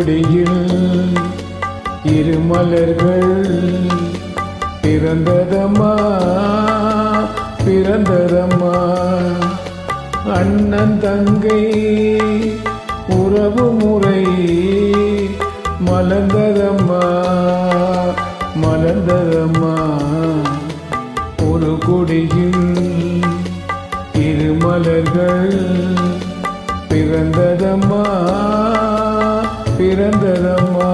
கொடியில் இருமலர்கள் பிறந்ததம்மா பிறந்ததம்மா அண்ணன் தங்கை உறவு முறை மலர்ந்ததம்மா மலர்ந்ததம்மா ஒரு கொடியில் இருமலர்கள் பிறந்ததம்மா பிறந்ததம்மா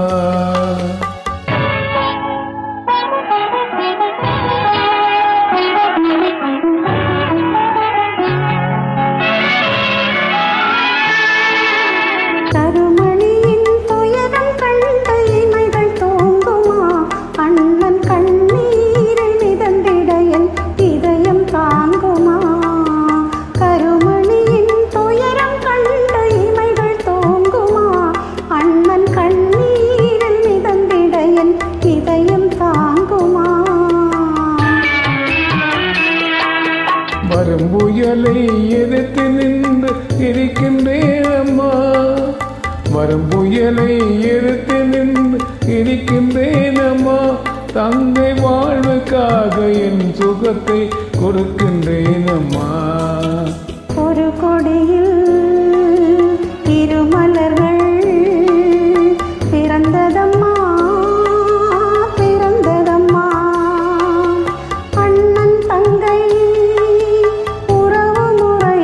கருமணியின் துயரம் கண்ட இமைகள் தூங்குமா அண்ணன் கண்ணீரில் மிதந்திட என் இதயம் தாங்குமா கருமணியின் துயரம் கண்ட இமைகள் தூங்குமா அண்ணன் கண்ணீரில் மிதந்திட என் இதயம் தாங்குமா வரும் புயலை எதிர்த்து நின்று இருக்கின்றேன் அம்மா வரும் புயலை எதிர்த்து நின்று இருக்கின்றேன் அம்மா தங்கை வாழ்வுக்காக என் சுகத்தை கொடுக்கின்றேன் அம்மா ஒரு கொடியில் இருமலர்கள் பிறந்ததம்மா பிறந்ததம்மா அண்ணன் தங்கை உறவு முறை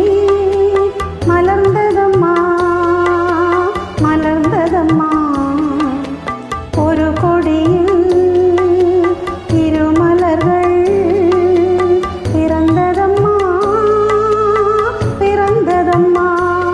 மலர்ந்ததம்மா மலர்ந்ததம்மா ஒரு கொடியில் இருமலர்கள் பிறந்ததம்மா பிறந்ததம்மா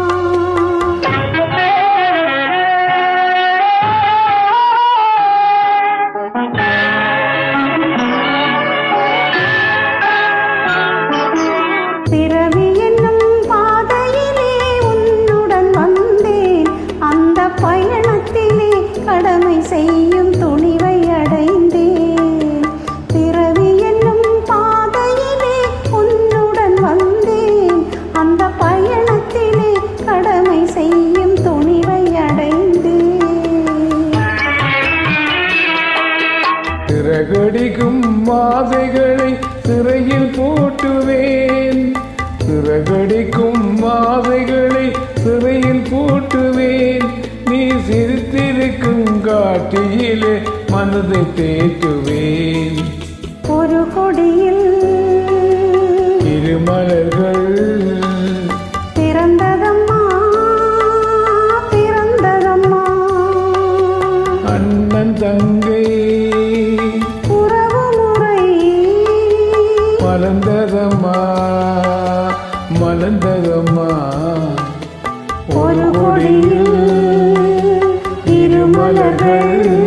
பிறவி என்னும் பாதையிலே உன்னுடன் வந்தேன் அந்த பயணத்திலே கடமை செய்யும் துணிவை அடைந்தேன் பிறவி என்னும் பாதையிலே உன்னுடன் வந்தேன் அந்த பயணத்திலே கடமை செய்யும் துணிவை அடைந்தேன் சிறகடிக்கும் மாதைகளை சிறையில் போட்டுவேன் சிறகடிக்கும் மாதைகளை சிறையில் போட்டுவேன் நீ சிரித்திருக்கும் காட்டியிலே மனதை தேற்றுவேன் ஒரு கொடியில் இருமலர்கள் பிறந்ததம்மா பிறந்ததம்மா அண்ணன் தங்கை உறவு முறை மலர்ந்ததம்மா மலர்ந்ததம்மா ஒரு கொடியில் இருமலர்கள்